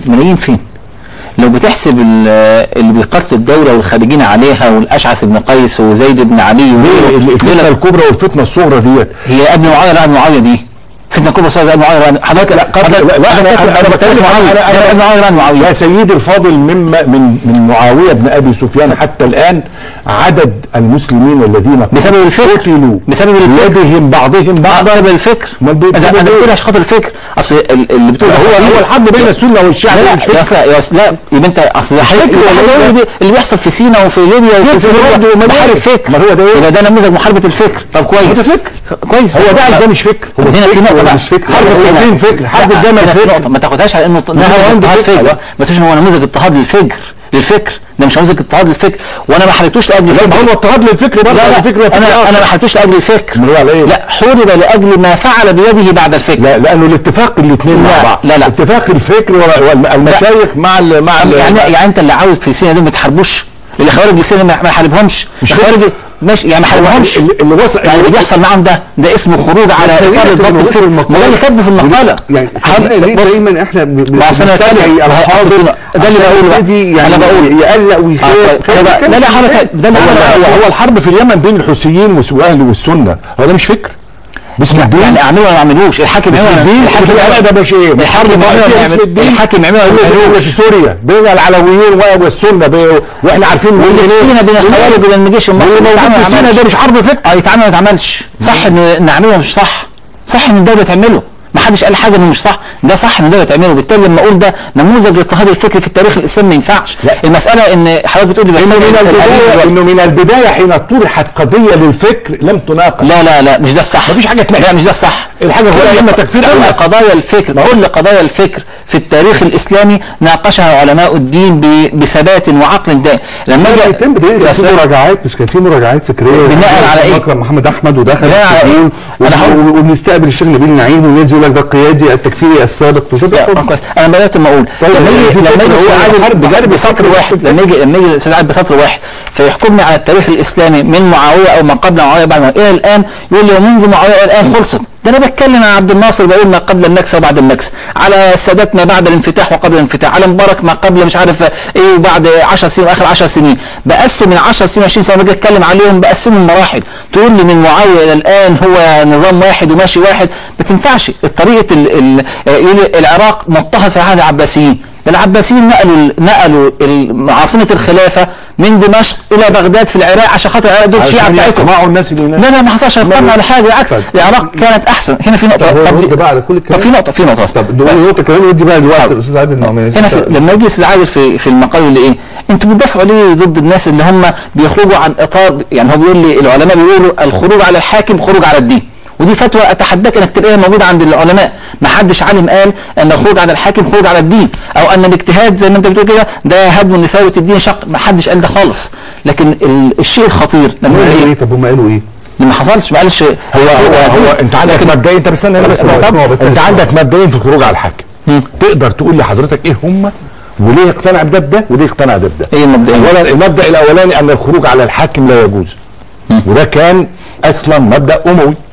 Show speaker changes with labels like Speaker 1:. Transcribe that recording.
Speaker 1: ملايين فين لو بتحسب ال- اللي بيقاتلوا الدوله والخارجين عليها والاشعث بن قيس وزيد بن علي
Speaker 2: ليه
Speaker 1: وغيره،
Speaker 2: الفتنه
Speaker 1: دول-
Speaker 2: الكبرى والفتنه الصغرى ديت
Speaker 1: هي ابن معاويه لا ابن معاويه دي فتنه كبرى صارت ابن معاويه لا حضرتك لا
Speaker 2: لا لا لا انا انا بتكلم
Speaker 1: معاويه
Speaker 2: عن-
Speaker 1: لا، ابن معاويه لا ابن معاويه
Speaker 2: يا سيدي الفاضل مما من من معاويه بن ابي سفيان حتى الان عدد المسلمين الذين
Speaker 1: بسبب الفكر
Speaker 2: قتلوا
Speaker 1: بسبب الفكر
Speaker 2: بيدهم بعضهم بعضا
Speaker 1: ضرب الفكر
Speaker 2: امال بي-
Speaker 1: اذا
Speaker 2: بسبب
Speaker 1: انا
Speaker 2: إيه؟
Speaker 1: بقول عشان خاطر الفكر اصل ال- اللي بتقول
Speaker 2: هو هو الحرب بين السنه والشيعه
Speaker 1: لا
Speaker 2: ده
Speaker 1: لا
Speaker 2: مش
Speaker 1: يا
Speaker 2: فكر
Speaker 1: أصل يا أصل لا يبقى انت اصل ده حقيقي
Speaker 2: فكر
Speaker 1: يبقى
Speaker 2: ولا
Speaker 1: حاجة
Speaker 2: إيه؟
Speaker 1: اللي بي- اللي بيحصل في سينا وفي ليبيا وفي
Speaker 2: فكر
Speaker 1: سوريا
Speaker 2: برضه، أمال
Speaker 1: محارب
Speaker 2: إيه؟
Speaker 1: فكر
Speaker 2: ما هو ده إيه؟
Speaker 1: يبقى ده نموذج محاربه الفكر طب كويس
Speaker 2: ده
Speaker 1: كويس
Speaker 2: هو ده ده مش فكر هو
Speaker 1: هنا في
Speaker 2: فكر
Speaker 1: نقطة
Speaker 2: ولا
Speaker 1: بقى
Speaker 2: مش فكر
Speaker 1: لا،
Speaker 2: حرب
Speaker 1: لا، لا.
Speaker 2: الدين فكر حرب
Speaker 1: لا،
Speaker 2: الجمل
Speaker 1: هنا في
Speaker 2: فكر
Speaker 1: نقطة ما تاخدهاش على انه
Speaker 2: هو
Speaker 1: نموذج
Speaker 2: عنده
Speaker 1: اضطهاد
Speaker 2: فكر.
Speaker 1: فكر ما تقولش ان هو نموذج اضطهاد للفكر للفكر ده مش نموذج اضطهاد للفكر وانا ما حاربتوش لاجل
Speaker 2: لا ما
Speaker 1: الفكر
Speaker 2: هو اضطهاد للفكر برضه
Speaker 1: لا لا
Speaker 2: الفكر
Speaker 1: انا انا ما حاربتوش لاجل الفكر
Speaker 2: امال هو على ايه؟
Speaker 1: لا حورب لاجل ما فعل بيده بعد الفكر
Speaker 2: لا لانه الاتفاق الاثنين مع
Speaker 1: لا،
Speaker 2: بعض
Speaker 1: لا، لا.
Speaker 2: اتفاق الفكر والمشايخ مع ال مع ال
Speaker 1: يعني يعني انت اللي عاوز في سينا دول ما تحاربوش الخوارج اللي في سينا ما ما يحاربهمش الخوارج ماشي يعني ما يحاربهمش
Speaker 2: اللي اللي وصل
Speaker 1: يعني اللي بيحصل معاهم ده ده اسمه خروج على
Speaker 3: خلينا
Speaker 1: اطار
Speaker 3: في
Speaker 1: الضبط
Speaker 3: الوصول
Speaker 1: الفكري
Speaker 3: المقالة.
Speaker 1: ما ده اللي كاتبه في المقاله
Speaker 3: يعني
Speaker 1: حضرتك
Speaker 3: خلينا ليه
Speaker 1: بص،
Speaker 3: دايما احنا ب- ب-
Speaker 1: ما أصل أنا
Speaker 3: بنستدعي
Speaker 1: بتكلم-
Speaker 3: الحاضر
Speaker 1: ده اللي بقوله بقى.
Speaker 3: يبتدي
Speaker 1: أنا
Speaker 3: يعني
Speaker 1: بقول.
Speaker 3: يقلق
Speaker 1: آه،
Speaker 3: ويخاف
Speaker 1: طيب، أنا بقى- لا لا حضرتك ده اللي
Speaker 2: هو,
Speaker 1: أنا
Speaker 2: هو, هو الحرب في اليمن بين الحوثيين وس- واهل والسنه هو ده مش فكر باسم الدين
Speaker 1: يعني اعملوا ولا ما يعملوش الحاكم
Speaker 2: باسم
Speaker 1: يعمل-
Speaker 2: الدين
Speaker 1: الحاكم
Speaker 2: الحاكم العراق ده مش ايه مش
Speaker 1: الحاكم
Speaker 2: حرب
Speaker 1: يعمل-
Speaker 2: في اسم
Speaker 1: يعمل-
Speaker 2: الدين
Speaker 1: الحاكم يعمل-
Speaker 2: هو
Speaker 1: يعمل-
Speaker 2: اللي في سوريا بين العلويين و- والسنه بي- واحنا عارفين مين
Speaker 1: واللي في
Speaker 2: إيه.
Speaker 1: سينا بين الخوارج وبين الجيش المصري
Speaker 2: واللي موجود
Speaker 1: يتعامل
Speaker 2: في
Speaker 1: ما
Speaker 2: سينا
Speaker 1: يتعاملش.
Speaker 2: ده مش حرب فكر
Speaker 1: اه يتعمل ما يتعملش صح ان نعمله مش صح صح ان الدوله تعمله ما حدش قال حاجه انه مش صح ده صح ان الدوله تعمله بالتالي لما اقول ده نموذج للاضطهاد الفكري في التاريخ الاسلامي ما ينفعش
Speaker 2: لا.
Speaker 1: المساله ان حضرتك بتقول لي بس
Speaker 2: انه من
Speaker 1: القديم
Speaker 2: البدايه
Speaker 1: دلوقتي.
Speaker 2: انه من البدايه حين طرحت قضيه للفكر لم تناقش
Speaker 1: لا لا لا مش ده الصح
Speaker 2: مفيش حاجة تناقش.
Speaker 1: لا مش ده الصح
Speaker 2: الحاجة كلها إما تكفير أو
Speaker 1: كل
Speaker 2: لا.
Speaker 1: قضايا الفكر كل قضايا الفكر في التاريخ الاسلامي ناقشها علماء الدين ب- بثبات وعقل دائم لما اجي
Speaker 3: يتم بداية
Speaker 1: يا
Speaker 3: كان في
Speaker 1: سلام.
Speaker 3: مراجعات مش كان في مراجعات فكريه
Speaker 1: بناء على إيه؟
Speaker 3: مكرم محمد احمد ودخل
Speaker 1: بناء على
Speaker 3: السجون
Speaker 1: إيه؟ أنا هقول-
Speaker 3: و- وبنستقبل الشيخ نبيل نعيم والناس يقول لك ده القيادي التكفيري السابق وشوف
Speaker 1: لا
Speaker 3: الحب.
Speaker 1: كويس انا بدات ما اقول
Speaker 3: طيب،
Speaker 1: لما يجي
Speaker 3: في
Speaker 1: لما
Speaker 3: فكرة
Speaker 1: يجي
Speaker 3: هو
Speaker 1: استاذ عادل
Speaker 3: حرب
Speaker 1: بجد
Speaker 3: حرب
Speaker 1: بسطر
Speaker 3: فكرة
Speaker 1: واحد لما يجي لما يجي الاستاذ عادل بسطر واحد فيحكمني على التاريخ الاسلامي من معاويه او ما قبل معاويه بعد معاويه الى الان يقول لي ومنذ معاويه الى الان خلصت ده انا بتكلم عن عبد الناصر بقول ما قبل النكسه وبعد النكسه على السادات ما بعد الانفتاح وقبل الانفتاح على مبارك ما قبل مش عارف ايه وبعد 10 سنين واخر 10 سنين بقسم من 10 سنين 20 سنه باجي اتكلم عليهم بقسمهم مراحل تقول لي من معاويه الى الان هو نظام واحد وماشي واحد ما تنفعش الطريقه ال ال يقول لي العراق مضطهد في عهد العباسيين ده العباسيين نقلوا نقلوا ال- عاصمه الخلافه من دمشق الى بغداد في العراق عشان خاطر العراق دول شيعه
Speaker 2: عشان
Speaker 1: بتاعتهم
Speaker 2: يقمعوا الناس اللي هناك
Speaker 1: لا لا ما حصلش يقمع ولا حاجه بالعكس
Speaker 3: طيب.
Speaker 1: العراق كانت احسن هنا في نقطه
Speaker 3: طب هو
Speaker 1: طب
Speaker 3: رد
Speaker 1: دي-
Speaker 3: بقى على كل
Speaker 1: طب
Speaker 3: الكلام
Speaker 1: في نقطه في نقطه
Speaker 3: طب دول نقطه كمان ودي بقى الوقت الاستاذ عادل النعمان
Speaker 1: هنا في لما يجي استاذ عادل في في المقال اللي ايه انتوا بتدافعوا ليه ضد الناس اللي هم بيخرجوا عن اطار يعني هو بيقول لي العلماء بيقولوا الخروج على الحاكم خروج على الدين ودي فتوى اتحداك انك تلاقيها موجوده عند العلماء ما حدش عالم قال ان الخروج على الحاكم خروج على الدين او ان الاجتهاد زي ما انت بتقول كده ده هدم لثوره الدين شق ما حدش قال ده خالص لكن ال- الشيء الخطير لما يقول
Speaker 3: قالوا
Speaker 1: ايه
Speaker 3: ايه طب هم قالوا ايه؟
Speaker 1: ما حصلش ما قالش
Speaker 2: هو هو, هو انت عندك مبدئيا انت بس انا بس
Speaker 3: اسمع،
Speaker 2: طب
Speaker 3: اسمع، بس
Speaker 2: انت
Speaker 3: اسمع.
Speaker 2: عندك مبدئيا في الخروج على الحاكم تقدر تقول لحضرتك ايه هم وليه اقتنع بده بده وليه اقتنع ده بده
Speaker 1: ايه المبدئيا
Speaker 2: اولا المبدا الاولاني ان الخروج على الحاكم لا يجوز وده كان اصلا مبدا اموي